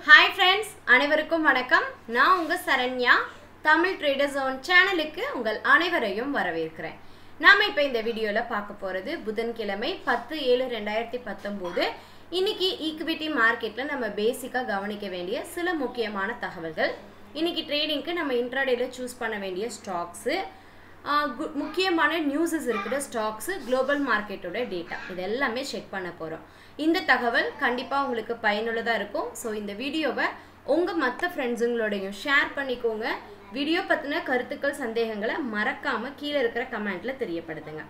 hi friends அனைவருக்கும் வணக்கம் நான் உங்கள் சரண்யா தமிழ் ட்ரேடர் ஜோன் சேனலுக்கு உங்கள் அனைவரையும் வரவேற்கிறேன் நாம் இப்போ இந்த வீடியோவில் பார்க்க போகிறது புதன்கிழமை பத்து ஏழு ரெண்டாயிரத்தி பத்தொம்போது இன்னைக்கு ஈக்விட்டி மார்க்கெட்டில் நம்ம பேசிக்காக கவனிக்க வேண்டிய சில முக்கியமான தகவல்கள் இன்னைக்கு ட்ரேடிங்க்கு நம்ம இன்ட்ராடேல சூஸ் பண்ண வேண்டிய ஸ்டாக்ஸு முக்கியமான நியூஸஸ் இருக்கிற ஸ்டாக்ஸு குளோபல் மார்க்கெட்டோட டேட்டா இது எல்லாமே செக் பண்ண போகிறோம் இந்த தகவல் கண்டிப்பாக உங்களுக்கு பயனுள்ளதாக இருக்கும் ஸோ இந்த வீடியோவை உங்கள் மற்ற ஃப்ரெண்ட்ஸுங்களோடையும் ஷேர் பண்ணிக்கோங்க வீடியோ பற்றின கருத்துக்கள் சந்தேகங்களை மறக்காமல் கீழே இருக்கிற கமெண்ட்டில் தெரியப்படுத்துங்க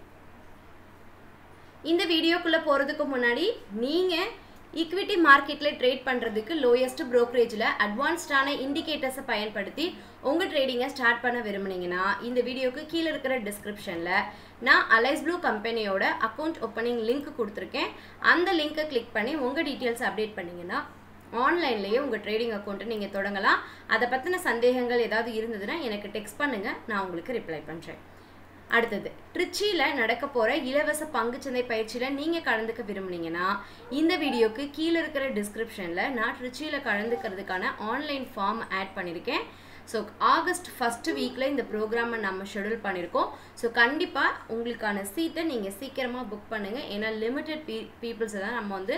இந்த வீடியோக்குள்ளே போகிறதுக்கு முன்னாடி நீங்கள் ஈக்விட்டி மார்க்கெட்டில் ட்ரேட் பண்ணுறதுக்கு லோயஸ்ட் ப்ரோக்கரேஜில் அட்வான்ஸ்டான இண்டிகேட்டர்ஸை பயன்படுத்தி உங்கள் ட்ரேடிங்கை ஸ்டார்ட் பண்ண விரும்புனீங்கன்னா இந்த வீடியோக்கு கீழே இருக்கிற டிஸ்கிரிப்ஷனில் நான் அலைஸ் ப்ளூ கம்பெனியோட அக்கௌண்ட் ஓப்பனிங் லிங்க் கொடுத்துருக்கேன் அந்த லிங்க்கை கிளிக் பண்ணி உங்கள் டீட்டெயில்ஸ் அப்டேட் பண்ணிங்கன்னா ஆன்லைன்லேயே உங்கள் ட்ரேடிங் அக்கௌண்ட்டை நீங்கள் தொடங்கலாம் அதை பற்றின சந்தேகங்கள் ஏதாவது இருந்ததுன்னா எனக்கு டெக்ஸ்ட் பண்ணுங்கள் நான் உங்களுக்கு ரிப்ளை பண்ணுறேன் அடுத்தது ட்ரிச்சியில் நடக்க போகிற இலவச பங்குச்சந்தை பயிற்சியில் நீங்கள் கலந்துக்க விரும்புனீங்கன்னா இந்த வீடியோக்கு கீழே இருக்கிற டிஸ்கிரிப்ஷனில் நான் ட்ரிச்சியில் கலந்துக்கிறதுக்கான ஆன்லைன் ஃபார்ம் ஆட் பண்ணியிருக்கேன் ஸோ ஆகஸ்ட் ஃபஸ்ட்டு வீக்கில் இந்த ப்ரோக்ராமை நம்ம ஷெடியூல் பண்ணியிருக்கோம் ஸோ கண்டிப்பாக உங்களுக்கான சீட்டை நீங்கள் சீக்கிரமாக புக் பண்ணுங்கள் ஏன்னா லிமிட்டட் பீ பீப்புள்ஸை தான் நம்ம வந்து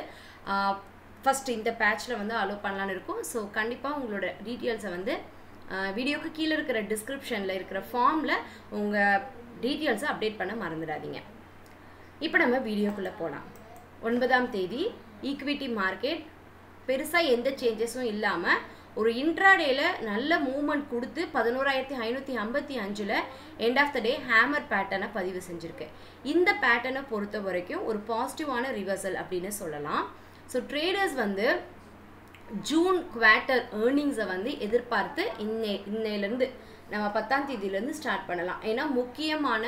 ஃபஸ்ட் இந்த பேட்சில் வந்து அலோவ் பண்ணலான்னு இருக்கோம் ஸோ கண்டிப்பாக உங்களோட டீட்டெயில்ஸை வந்து வீடியோக்கு கீழே இருக்கிற டிஸ்கிரிப்ஷனில் இருக்கிற ஃபார்மில் உங்கள் டீட்டெயில்ஸை அப்டேட் பண்ண மறந்துடாதீங்க இப்போ நம்ம வீடியோக்குள்ளே போகலாம் ஒன்பதாம் தேதி ஈக்விட்டி மார்க்கெட் பெருசாக எந்த சேஞ்சஸும் இல்லாமல் ஒரு இன்ட்ராடேல நல்ல மூவ்மெண்ட் கொடுத்து பதினோராயிரத்தி ஐநூற்றி ஐம்பத்தி அஞ்சில் end of the day hammer பேட்டர்னை பதிவு செஞ்சுருக்கு இந்த பேட்டர்னை பொறுத்த வரைக்கும் ஒரு பாசிட்டிவான ரிவர்சல் அப்படின்னு சொல்லலாம் ஸோ ட்ரேடர்ஸ் வந்து ஜூன் குவார்ட்டர் ஏர்னிங்ஸை வந்து எதிர்பார்த்து இன்னை இன்னையிலேருந்து நம்ம பத்தாம் தேதியிலேருந்து ஸ்டார்ட் பண்ணலாம் ஏன்னா முக்கியமான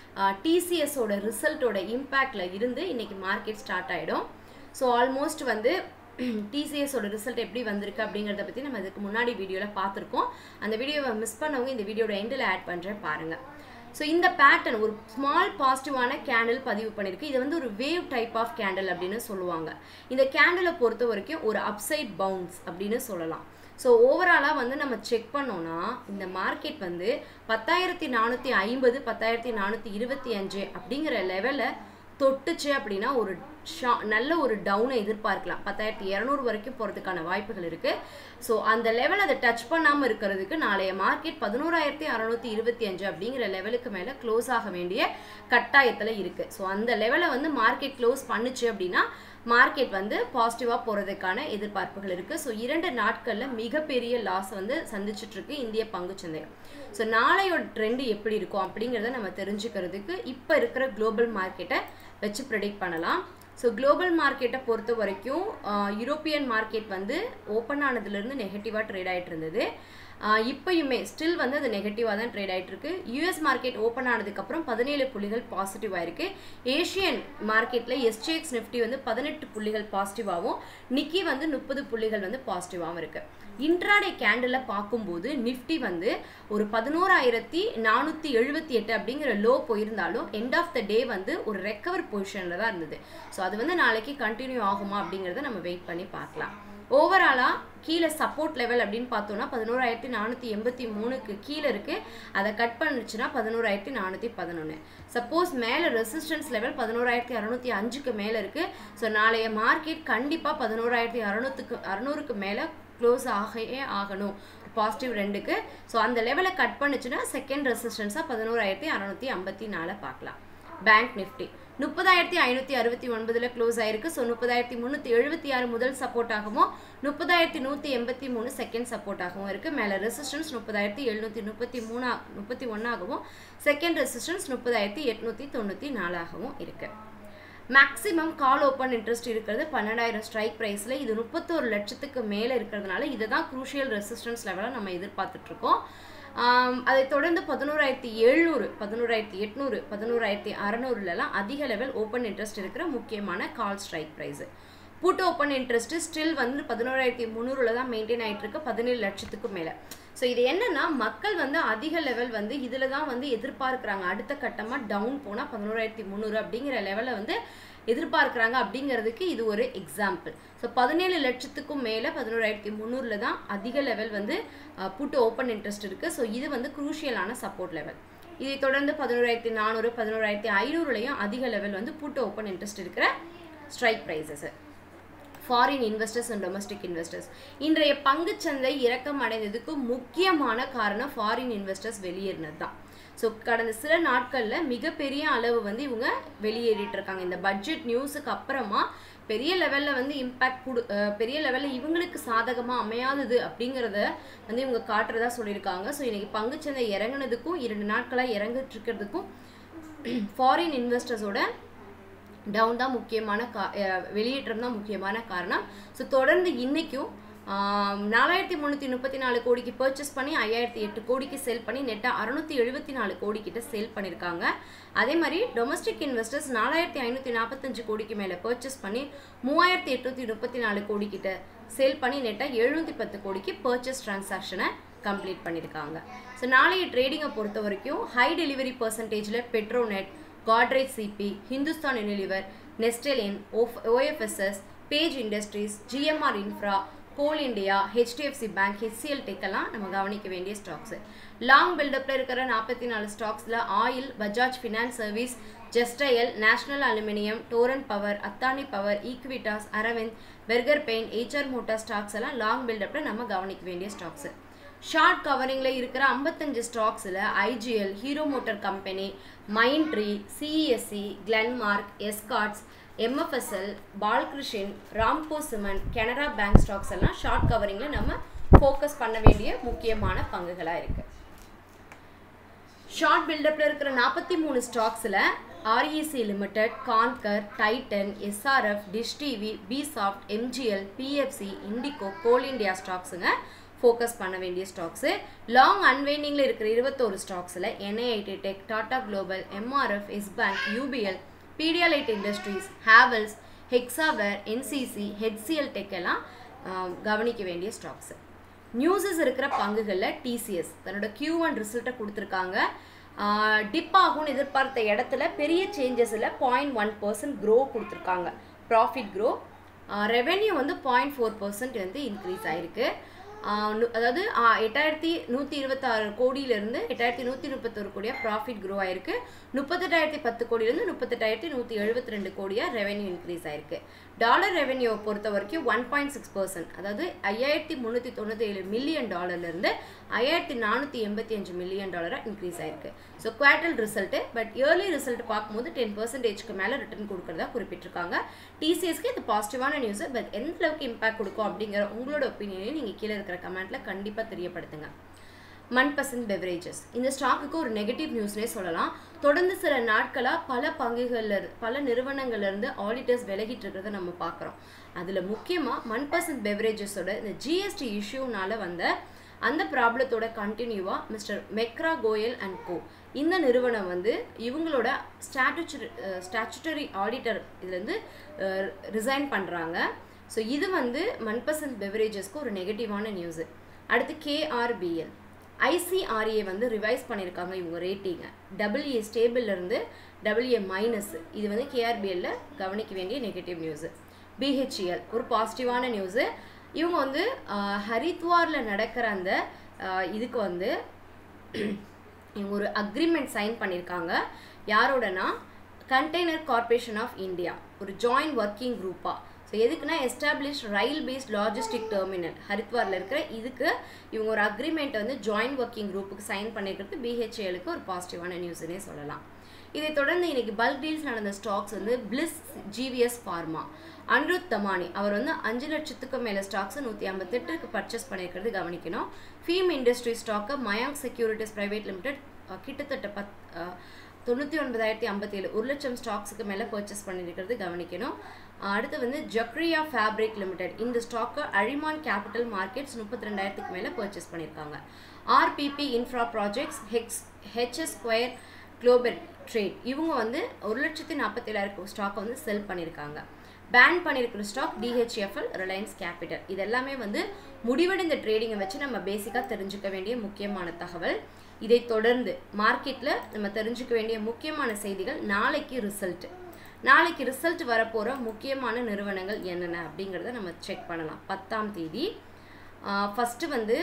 டிசிஎஸோட ரிசல்ட்டோட இம்பேக்டில் இருந்து இன்றைக்கி மார்க்கெட் ஸ்டார்ட் ஆகிடும் ஸோ ஆல்மோஸ்ட் வந்து டிசிஎஸோட ரிசல்ட் எப்படி வந்திருக்கு அப்படிங்கிறத பற்றி நம்ம இதுக்கு முன்னாடி வீடியோவில் பார்த்துருக்கோம் அந்த வீடியோவை மிஸ் பண்ணவங்க இந்த வீடியோட எண்டில் ஆட் பண்ணுறேன் பாருங்கள் ஸோ இந்த பேட்டர்ன் ஒரு ஸ்மால் பாசிட்டிவான கேண்டில் பதிவு பண்ணியிருக்கு இது வந்து ஒரு வேவ் டைப் ஆஃப் கேண்டில் அப்படின்னு சொல்லுவாங்க இந்த கேண்டிலை பொறுத்த வரைக்கும் ஒரு அப்சைட் பவுன்ஸ் அப்படின்னு சொல்லலாம் ஸோ ஓவராலாக வந்து நம்ம செக் பண்ணோன்னா இந்த மார்க்கெட் வந்து பத்தாயிரத்தி நானூற்றி ஐம்பது பத்தாயிரத்தி நானூற்றி இருபத்தி அஞ்சு அப்படிங்கிற லெவலில் தொட்டுச்சு அப்படின்னா ஒரு ஷா நல்ல ஒரு டவுனை எதிர்பார்க்கலாம் பத்தாயிரத்தி இரநூறு வரைக்கும் போகிறதுக்கான வாய்ப்புகள் இருக்குது ஸோ அந்த லெவல் அதை டச் பண்ணாமல் இருக்கிறதுக்கு நாளைய மார்க்கெட் பதினோராயிரத்தி அறநூற்றி இருபத்தி அஞ்சு அப்படிங்கிற லெவலுக்கு மேலே க்ளோஸ் ஆக வேண்டிய கட்டாயத்தில் இருக்குது ஸோ அந்த லெவலை வந்து மார்க்கெட் க்ளோஸ் பண்ணுச்சு அப்படின்னா மார்க்கெட் வந்து பாசிட்டிவாக போகிறதுக்கான எதிர்பார்ப்புகள் இருக்குது ஸோ இரண்டு நாட்களில் மிகப்பெரிய லாஸ் வந்து சந்திச்சுட்ருக்கு இந்திய பங்குச்சந்தை ஸோ நாளையோட ட்ரெண்டு எப்படி இருக்கும் அப்படிங்கிறத நம்ம தெரிஞ்சுக்கிறதுக்கு இப்போ இருக்கிற குளோபல் மார்க்கெட்டை வச்சு ப்ரெடிக்ட் பண்ணலாம் ஸோ குளோபல் மார்க்கெட்டை பொறுத்த வரைக்கும் யூரோப்பியன் மார்க்கெட் வந்து ஓப்பன் ஆனதுலேருந்து நெகட்டிவாக ட்ரேட் ஆகிட்டு இருந்தது இப்போயுமே ஸ்டில் வந்து அது நெகட்டிவாக தான் ட்ரேட் ஆகிட்டு இருக்கு யூஎஸ் மார்க்கெட் ஓப்பன் ஆனதுக்கப்புறம் பதினேழு புள்ளிகள் பாசிட்டிவாக இருக்கு ஏஷியன் மார்க்கெட்டில் எஸ்டிஎக்ஸ் நிஃப்டி வந்து பதினெட்டு புள்ளிகள் பாசிட்டிவாகவும் நிக்கி வந்து முப்பது புள்ளிகள் வந்து பாசிட்டிவாகவும் இருக்கு இன்ட்ராடே கேண்டில் பார்க்கும்போது நிஃப்டி வந்து ஒரு பதினோராயிரத்தி நானூற்றி எழுபத்தி எட்டு அப்படிங்கிற லோ போயிருந்தாலும் எண்ட் ஆஃப் த டே வந்து ஒரு ரெக்கவர் பொசிஷனில் தான் இருந்தது ஸோ அது வந்து நாளைக்கு கண்டினியூ ஆகுமா அப்படிங்கிறத நம்ம வெயிட் பண்ணி பார்க்கலாம் ஓவராலாக கீழே சப்போர்ட் லெவல் அப்படின்னு பார்த்தோன்னா பதினோராயிரத்தி நானூற்றி எண்பத்தி மூணுக்கு கீழே இருக்குது அதை கட் பண்ணுச்சுன்னா பதினோராயிரத்தி நானூற்றி பதினொன்று சப்போஸ் மேலே ரெசிஸ்டன்ஸ் லெவல் பதினோராயிரத்தி அறநூற்றி அஞ்சுக்கு மேலே இருக்குது ஸோ நாளைய மார்க்கெட் கண்டிப்பாக பதினோராயிரத்தி அறநூற்றுக்கு அறநூறுக்கு மேலே க்ளோஸ் ஆகையே ஆகணும் பாசிட்டிவ் ரெண்டுக்கு ஸோ அந்த லெவலை கட் பண்ணுச்சுன்னா செகண்ட் ரெசிஸ்டன்ஸாக பதினோராயிரத்தி அறநூற்றி ஐம்பத்தி நாலு பார்க்கலாம் பேங்க் நிஃப்டி முப்பதாயிரத்தி ஐநூற்றி அறுபத்தி ஒன்பதில் க்ளோஸ் ஆயிருக்கு ஸோ முப்பதாயிரத்தி முந்நூற்றி எழுபத்தி ஆறு முதல் சப்போர்ட்டாகவும் முப்பதாயிரத்தி நூற்றி எண்பத்தி மூணு செகண்ட் சப்போர்ட்டாகவும் இருக்குது மேலே ரெசிஸ்டன்ஸ் முப்பதாயிரத்தி எழுநூற்றி முப்பத்தி மூணா முப்பத்தி ஒன்றாகவும் செகண்ட் ரெசிஸ்டன்ஸ் முப்பதாயிரத்தி எட்நூற்றி தொண்ணூற்றி நாலாகவும் இருக்குது மேக்ஸிமம் கால் ஓப்பன் இன்ட்ரெஸ்ட் இருக்கிறது பன்னெண்டாயிரம் ஸ்ட்ரைக் ப்ரைஸில் இது முப்பத்தோரு லட்சத்துக்கு மேலே இருக்கிறதுனால இதை தான் குரூஷியல் ரெசிஸ்டன்ஸ் லெவலாக நம்ம எதிர்பார்த்துட்ருக்கோம் அதை தொடர்ந்து பதினோராயிரத்தி எழுநூறு பதினோராயிரத்தி எட்நூறு பதினோராயிரத்தி அறநூறுலலாம் அதிக லெவல் ஓப்பன் இன்ட்ரெஸ்ட் இருக்கிற முக்கியமான call strike price put open interest still வந்து பதினோராயிரத்தி முந்நூறுல தான் மெயின்டைன் ஆகிட்டு இருக்கு பதினேழு லட்சத்துக்கு மேலே ஸோ இது என்னன்னா மக்கள் வந்து அதிக லெவல் வந்து இதில் தான் வந்து எதிர்பார்க்குறாங்க அடுத்த கட்டமாக டவுன் போனால் பதினோராயிரத்தி முந்நூறு அப்படிங்கிற லெவலில் வந்து எதிர்பார்க்குறாங்க அப்படிங்கிறதுக்கு இது ஒரு எக்ஸாம்பிள் ஸோ பதினேழு லட்சத்துக்கும் மேலே பதினோராயிரத்தி முந்நூறில் தான் அதிக லெவல் வந்து புட்டு ஓப்பன் இன்ட்ரெஸ்ட் இருக்குது ஸோ இது வந்து குரூஷியலான சப்போர்ட் லெவல் இதை தொடர்ந்து பதினோராயிரத்தி நானூறு பதினோராயிரத்தி ஐநூறுலையும் அதிக லெவல் வந்து புட்டு ஓப்பன் இன்ட்ரெஸ்ட் இருக்கிற strike prices foreign investors and domestic investors இன்றைய பங்குச்சந்தை இறக்கம் அடைந்ததுக்கு முக்கியமான காரணம் ஃபாரின் இன்வெஸ்டர்ஸ் வெளியேறினது தான் ஸோ கடந்த சில நாட்களில் மிகப்பெரிய அளவு வந்து இவங்க வெளியேறிட்டு இருக்காங்க இந்த பட்ஜெட் நியூஸுக்கு அப்புறமா பெரிய லெவலில் வந்து இம்பேக்ட் கொடு பெரிய லெவலில் இவங்களுக்கு சாதகமாக அமையாதது அப்படிங்கிறத வந்து இவங்க காட்டுறதா சொல்லியிருக்காங்க ஸோ இன்றைக்கி பங்குச்சந்தை இறங்குனதுக்கும் இரண்டு நாட்களாக இறங்கிட்டு இருக்கிறதுக்கும் ஃபாரின் இன்வெஸ்டர்ஸோட டவுன் தான் முக்கியமான கா வெளியேற்றம் தான் முக்கியமான காரணம் ஸோ தொடர்ந்து இன்றைக்கும் நாலாயிரத்தி முந்நூற்றி முப்பத்தி நாலு கோடிக்கு பர்ச்சேஸ் பண்ணி ஐயாயிரத்தி எட்டு கோடிக்கு சேல் பண்ணி நெட்டாக அறுநூத்தி எழுபத்தி நாலு கோடிக்கிட்ட சேல் பண்ணியிருக்காங்க அதே மாதிரி டொமஸ்டிக் இன்வெஸ்டர்ஸ் நாலாயிரத்தி ஐநூற்றி நாற்பத்தஞ்சு கோடிக்கு மேலே பர்ச்சேஸ் பண்ணி மூவாயிரத்தி எட்நூற்றி முப்பத்தி நாலு கோடிக்கிட்ட சேல் பண்ணி நெட்டாக எழுநூற்றி பத்து கோடிக்கு பர்ச்சேஸ் டிரான்சாக்ஷனை கம்ப்ளீட் பண்ணியிருக்காங்க ஸோ நாளைய ட்ரேடிங்கை பொறுத்த வரைக்கும் ஹை டெலிவரி பர்சன்டேஜில் Petronet Godrej CP Hindustan Unilever நெஸ்டெலின் ஓஃப் OFSS Page Industries GMR Infra Coal India HDFC Bank HCL டெக்கெல்லாம் நம்ம கவனிக்க வேண்டிய ஸ்டாக்ஸு லாங் பில்டப்பில் இருக்கிற நாற்பத்தி நாலு ஸ்டாக்ஸில் Oil Bajaj Finance Service Justdial National Aluminium Torrent Power Adani Power Equitas Arvind Berger Paints HR Motor stocks எல்லாம் லாங் பில்டப்பில் நம்ம கவனிக்க வேண்டிய ஸ்டாக்ஸு ஷார்ட் கவரிங்கில் இருக்கிற ஐம்பத்தஞ்சு ஸ்டாக்ஸில் IGL Hero Motor company Mindtree CESC Glenmark Escorts MFSL Balakrishnan Ramco Cement Canara Bank stocks எல்லாம் ஷார்ட் கவரிங்கில் நம்ம ஃபோக்கஸ் பண்ண வேண்டிய முக்கியமான பங்குகளாக இருக்குது ஷார்ட் பில்டப்பில் இருக்கிற நாற்பத்தி மூணு ஸ்டாக்ஸில் REC Limited Concor Titan SRF Dish TV பிசாஃப்ட் MGL PFC IndiGo Coal India ஸ்டாக்ஸுங்க ஃபோக்கஸ் பண்ண வேண்டிய ஸ்டாக்ஸு லாங் அன்வைண்டிங்கில் இருக்கிற இருபத்தோரு ஸ்டாக்ஸில் NIIT Tech Tata Global MRF Yes Bank UPL Pidilite Industries Havells Hexaware NCC HCL Tech எல்லாம் கவனிக்க வேண்டிய ஸ்டாக்ஸு நியூஸஸ் இருக்கிற பங்குகளில் டிசிஎஸ் தன்னோட கியூ ஒன் ரிசல்ட்டை கொடுத்துருக்காங்க டிப் ஆகும்னு எதிர்பார்த்த இடத்துல பெரிய சேஞ்சஸில் பாயிண்ட் ஒன் பர்சன்ட் க்ரோ கொடுத்துருக்காங்க ப்ராஃபிட் க்ரோ ரெவென்யூ வந்து பாயிண்ட் ஃபோர் பர்சன்ட் வந்து இன்க்ரீஸ் ஆகிருக்கு அதாவது எட்டாயிரத்தி நூற்றி இருபத்தாறு கோடியிலேருந்து எட்டாயிரத்தி நூற்றி முப்பத்தொரு கோடியாக ப்ராஃபிட் க்ரோ ஆயிருக்கு முப்பத்தெட்டாயிரத்தி பத்து கோடியிலேருந்து முப்பத்தெட்டாயிரத்தி நூற்றி எழுபத்தி ரெண்டு கோடியாக ரெவென்யூ இன்க்ரீஸ் ஆயிருக்கு டாலர் ரெவென்யூவை பொறுத்த வரைக்கும் ஒன் பாயிண்ட் சிக்ஸ் பர்சன்ட் அதாவது ஐயாயிரத்தி முந்நூற்றி தொண்ணூற்றி ஏழு மில்லியன் டாலர்லேருந்து ஐயாயிரத்தி நானூற்றி எண்பத்தி அஞ்சு மில்லியன் டாலராக இன்க்ரீஸ் ஆயிருக்கு so quarterly result but yearly result பார்க்கும்போது டென் பர்சன்டேஜ்க்கு மேலே ரிட்டர்ன் கொடுக்குறதா குறிப்பிட்டிருக்காங்க டிசிஎஸ்க்கு இது பாசிட்டிவான நியூஸ் பட் எந்த அளவுக்கு இம்பாக்ட் கொடுக்கும் அப்படிங்கிற உங்களோட ஒப்பீனியனை நீங்கள் கீழே இருக்கிற கமெண்ட்டில் கண்டிப்பாக தெரியப்படுத்துங்க மன்பசந்த் பெவரேஜஸ் இந்த ஸ்டாக்குக்கு ஒரு நெகட்டிவ் நியூஸ்னே சொல்லலாம் தொடர்ந்து சில நாட்களாக பல பங்குகளில் பல நிறுவனங்கள்லேருந்து ஆடிட்டர்ஸ் விலகிட்டு இருக்கிறத நம்ம பார்க்குறோம் அதில் முக்கியமாக மன்பசந்த் பெவரேஜஸோட இந்த ஜிஎஸ்டி இஷ்யூனால வந்த அந்த ப்ராப்ளத்தோட கண்டினியூவாக Mister Mehra Goel and co இந்த நிறுவனம் வந்து இவங்களோட ஸ்டாட்டுச்சரி ஸ்டாச்சுட்டரி ஆடிட்டர் இதுலேருந்து ரிசைன் பண்ணுறாங்க ஸோ இது வந்து மன்பசந்த் பெவரேஜஸ்க்கு ஒரு நெகட்டிவான நியூஸு அடுத்து கேஆர்பிஎல் ஐசிஆர்ஏ வந்து ரிவைஸ் பண்ணியிருக்காங்க இவங்க ரேட்டிங்கை டபுள் ஏ ஸ்டேபிள்லேருந்து டபுள் ஏ மைனஸ் இது வந்து கேஆர்பிஎல்ல கவனிக்க வேண்டிய நெகட்டிவ் நியூஸு பிஹெச்இஎல் ஒரு பாசிட்டிவான நியூஸு இவங்க வந்து ஹரித்வாரில் நடக்கிற அந்த இதுக்கு வந்து இவங்க ஒரு அக்ரிமெண்ட் சைன் பண்ணியிருக்காங்க யாரோடனா கண்டெய்னர் கார்பரேஷன் ஆஃப் இந்தியா ஒரு ஜாயின்ட் ஒர்க்கிங் குரூப்பாக ஸோ எதுக்குன்னா establish rail based logistic terminal ஹரித்வாரில் இருக்கிற இதுக்கு இவங்க ஒரு அக்ரிமெண்ட் வந்து ஜாயின்ட் ஒர்க்கிங் குரூப்புக்கு சைன் பண்ணியிருக்கிறது பிஹெச்ஏலுக்கு ஒரு பாசிட்டிவான நியூஸ்னே சொல்லலாம் இதை தொடர்ந்து இன்னைக்கு பல்க் டீல்ஸ் நடந்த ஸ்டாக்ஸ் வந்து Bliss GVS Pharma Anirudh Damani அவர் வந்து அஞ்சு லட்சத்துக்கும் மேலே ஸ்டாக்ஸை நூற்றி ஐம்பத்தெட்டுக்கு பர்ச்சேஸ் பண்ணியிருக்கிறது கவனிக்கணும் ஃபீம் இண்டஸ்ட்ரி ஸ்டாக்கை மயாங்க் செக்யூரிட்டிஸ் ப்ரைவேட் லிமிடெட் கிட்டத்தட்ட பத் தொண்ணூற்றி ஒன்பதாயிரத்தி ஐம்பத்தேழு ஒரு லட்சம் ஸ்டாக்ஸுக்கு மேலே பர்ச்சேஸ் பண்ணியிருக்கிறது கவனிக்கணும் அடுத்து வந்து ஜக்ரியா ஃபேப்ரிக் லிமிடெட் இந்த ஸ்டாக்கை அழிமான் கேபிட்டல் மார்க்கெட்ஸ் முப்பத்தி ரெண்டாயிரத்துக்கு மேலே பர்ச்சேஸ் பண்ணியிருக்காங்க RPP Infra Projects hex HS square global trade இவங்க வந்து ஒரு லட்சத்தி நாற்பத்தேழாயிரம் ஸ்டாக்கை வந்து செல் பண்ணியிருக்காங்க பேன் பண்ணியிருக்கிற ஸ்டாக் டிஹெச்எஃப்எல் ரிலையன்ஸ் கேபிட்டல் இது எல்லாமே வந்து முடிவடைந்த ட்ரேடிங்கை வச்சு நம்ம பேசிக்காக தெரிஞ்சுக்க வேண்டிய முக்கியமான தகவல் இதை தொடர்ந்து மார்க்கெட்டில் நம்ம தெரிஞ்சுக்க வேண்டிய முக்கியமான செய்திகள் நாளைக்கு ரிசல்ட் நாளைக்கு ரிசல்ட் வரப்போகிற முக்கியமான நிறுவனங்கள் என்னென்ன அப்படிங்கிறத நம்ம செக் பண்ணலாம் பத்தாம் தேதி ஃபஸ்ட்டு வந்து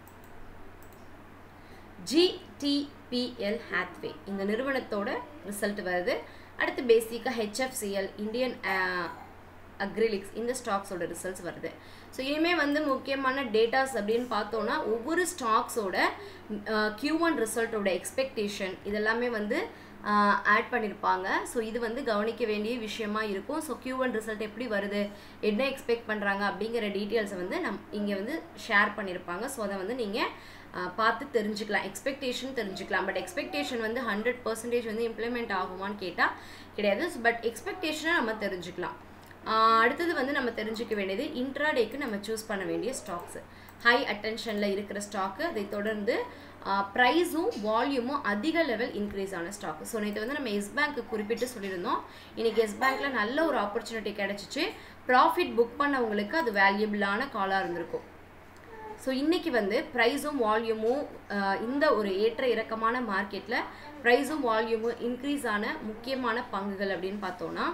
ஜிடிபிஎல் ஹேத்வே இந்த நிறுவனத்தோட ரிசல்ட் வருது அடுத்து பேசிக்காக ஹெச்எஃப்சிஎல் இந்தியன் அக்ரிலிக்ஸ் இந்த ஸ்டாக்ஸோட ரிசல்ட்ஸ் வருது ஸோ இனிமேல் வந்து முக்கியமான டேட்டாஸ் அப்படின்னு பார்த்தோன்னா ஒவ்வொரு ஸ்டாக்ஸோட கியூ ஒன் ரிசல்ட்டோட எக்ஸ்பெக்டேஷன் இதெல்லாமே வந்து ஆட் பண்ணியிருப்பாங்க ஸோ இது வந்து கவனிக்க வேண்டிய விஷயமா இருக்கும் ஸோ கியூ ஒன் ரிசல்ட் எப்படி வருது என்ன எக்ஸ்பெக்ட் பண்ணுறாங்க அப்படிங்கிற டீட்டெயில்ஸை வந்து நம் இங்கே வந்து ஷேர் பண்ணியிருப்பாங்க ஸோ அதை வந்து நீங்கள் பார்த்து தெரிஞ்சுக்கலாம் எக்ஸ்பெக்டேஷன் தெரிஞ்சுக்கலாம் பட் எக்ஸ்பெக்டேஷன் வந்து ஹண்ட்ரட் பர்சன்டேஜ் வந்து இம்ப்ளிமெண்ட் ஆகுமான்னு கேட்டால் கிடையாது பட் எக்ஸ்பெக்டேஷனை நம்ம தெரிஞ்சுக்கலாம் அடுத்தது வந்து நம்ம தெரிஞ்சுக்க வேண்டியது இன்ட்ராடேக்கு நம்ம சூஸ் பண்ண வேண்டிய ஸ்டாக்ஸு ஹை அட்டென்ஷனில் இருக்கிற ஸ்டாக்கு அதை தொடர்ந்து ப்ரைஸும் வால்யூமும் அதிக லெவல் இன்க்ரீஸ் ஆன ஸ்டாக் ஸோ நேற்று வந்து நம்ம எஸ் பேங்க்கு குறிப்பிட்டு சொல்லியிருந்தோம் இன்றைக்கி எஸ் பேங்க்கில் நல்ல ஒரு ஆப்பர்ச்சுனிட்டி கிடச்சிச்சு ப்ராஃபிட் புக் பண்ணவங்களுக்கு அது வேல்யூபிளான காலாக இருந்திருக்கும் ஸோ இன்றைக்கி வந்து ப்ரைஸும் வால்யூமும் இந்த ஒரு ஏற்ற இறக்கமான மார்க்கெட்டில் ப்ரைஸும் வால்யூமும் இன்க்ரீஸ் ஆன முக்கியமான பங்குகள் அப்படின்னு பார்த்தோன்னா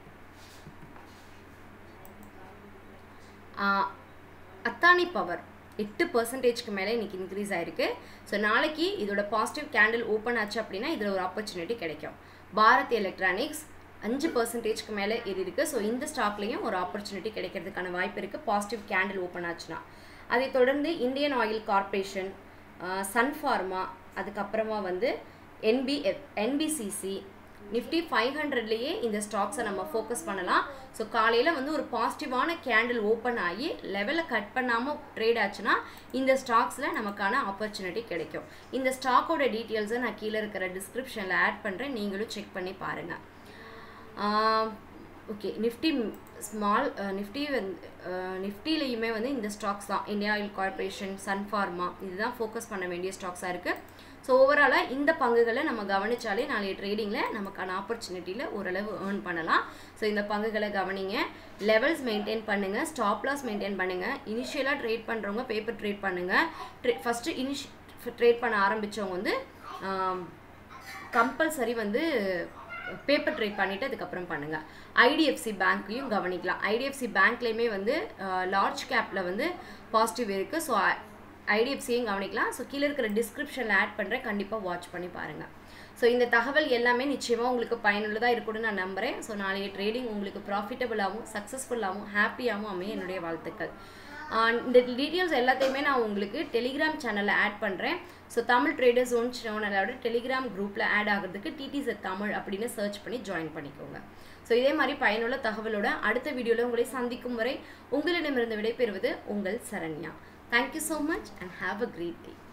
அத்தானி பவர் எட்டு பர்சன்டேஜ்க்கு மேலே இன்றைக்கி இன்க்ரீஸ் ஆயிருக்கு ஸோ நாளைக்கு இதோட பாசிட்டிவ் கேண்டில் ஓப்பன் ஆச்சு அப்படின்னா இதில் ஒரு ஆப்பர்ச்சுனிட்டி கிடைக்கும் பாரத் எலக்ட்ரானிக்ஸ் அஞ்சு பர்சன்டேஜ்க்கு மேலே ஏறி இருக்குது ஸோ இந்த ஸ்டாக்லேயும் ஒரு ஆப்பர்ச்சுனிட்டி கிடைக்கிறதுக்கான வாய்ப்பு இருக்குது பாசிட்டிவ் கேண்டில் ஓப்பன் ஆச்சுன்னா அதை தொடர்ந்து இந்தியன் ஆயில் கார்பரேஷன் சன்ஃபார்மா அதுக்கப்புறமா வந்து என்பிஎஃப் என்பிசிசி நிஃப்டி ஃபைவ் ஹண்ட்ரட்லேயே இந்த ஸ்டாக்ஸை நம்ம ஃபோக்கஸ் பண்ணலாம் ஸோ காலையில் வந்து ஒரு பாசிட்டிவான கேண்டில் ஓப்பன் ஆகி லெவலை கட் பண்ணாமல் ட்ரேட் ஆச்சுன்னா இந்த ஸ்டாக்ஸில் நமக்கான ஆப்பர்ச்சுனிட்டி கிடைக்கும் இந்த ஸ்டாக்கோட டீட்டெயில்ஸை நான் கீழே இருக்கிற டிஸ்கிரிப்ஷனில் ஆட் பண்ணுறேன் நீங்களும் செக் பண்ணி பாருங்கள் ஓகே நிஃப்டி ஸ்மால் நிஃப்டி வந்து நிஃப்டிலையுமே வந்து இந்த ஸ்டாக்ஸ் தான் இந்தியா ஆயில் கார்பரேஷன் சன்ஃபார்மா இதுதான் ஃபோக்கஸ் பண்ண வேண்டிய ஸ்டாக்ஸாக இருக்குது ஸோ ஓவராலாக இந்த பங்குகளை நம்ம கவனித்தாலே நாளைய ட்ரேடிங்கில் நமக்கான ஆப்பர்ச்சுனிட்டியில் ஓரளவு ஏர்ன் பண்ணலாம் ஸோ இந்த பங்குகளை கவனிங்க லெவல்ஸ் மெயின்டைன் பண்ணுங்கள் ஸ்டாப் லாஸ் மெயின்டைன் பண்ணுங்கள் இனிஷியலாக ட்ரேட் பண்ணுறவங்க பேப்பர் ட்ரேட் பண்ணுங்கள் ட்ரே ஃபஸ்ட்டு இனிஷ் ட்ரேட் பண்ண ஆரம்பித்தவங்க வந்து கம்பல்சரி வந்து பேப்பர் ட்ரேட் பண்ணிவிட்டு அதுக்கப்புறம் பண்ணுங்கள் ஐடிஎஃப்சி பேங்க்கையும் கவனிக்கலாம் ஐடிஎஃப்சி பேங்க்லேயுமே வந்து லார்ஜ் கேப்பில் வந்து பாசிட்டிவ் இருக்குது ஸோ ஐடிஎஃப்சியும் கவனிக்கலாம் ஸோ கீழே இருக்கிற டிஸ்கிரிப்ஷனில் ஆட் பண்ணுறேன் கண்டிப்பாக வாட்ச் பண்ணி பாருங்கள் ஸோ இந்த தகவல் எல்லாமே நிச்சயமாக உங்களுக்கு பயனுள்ளதாக இருக்கும்னு நான் நம்புகிறேன் ஸோ நாளைய ட்ரேடிங் உங்களுக்கு ப்ராஃபிட்டபுளாகவும் சக்ஸஸ்ஃபுல்லாகவும் ஹாப்பியாகவும் அமைய என்னுடைய வாழ்த்துக்கள் இந்த டீட்டெயில்ஸ் எல்லாத்தையுமே நான் உங்களுக்கு டெலிகிராம் சேனலில் ஆட் பண்ணுறேன் ஸோ தமிழ் ட்ரேடர்ஸ் ஒன் சேனலோட டெலிகிராம் குரூப்பில் ஆட் ஆகிறதுக்கு டிடிசெட் தமிழ் அப்படின்னு சர்ச் பண்ணி ஜாயின் பண்ணிக்கோங்க ஸோ இதே மாதிரி பயனுள்ள தகவலோட அடுத்த வீடியோவில் உங்களை சந்திக்கும் வரை உங்களிடமிருந்து விடைபெறுவது உங்கள் Saranya thank you so much and have a great day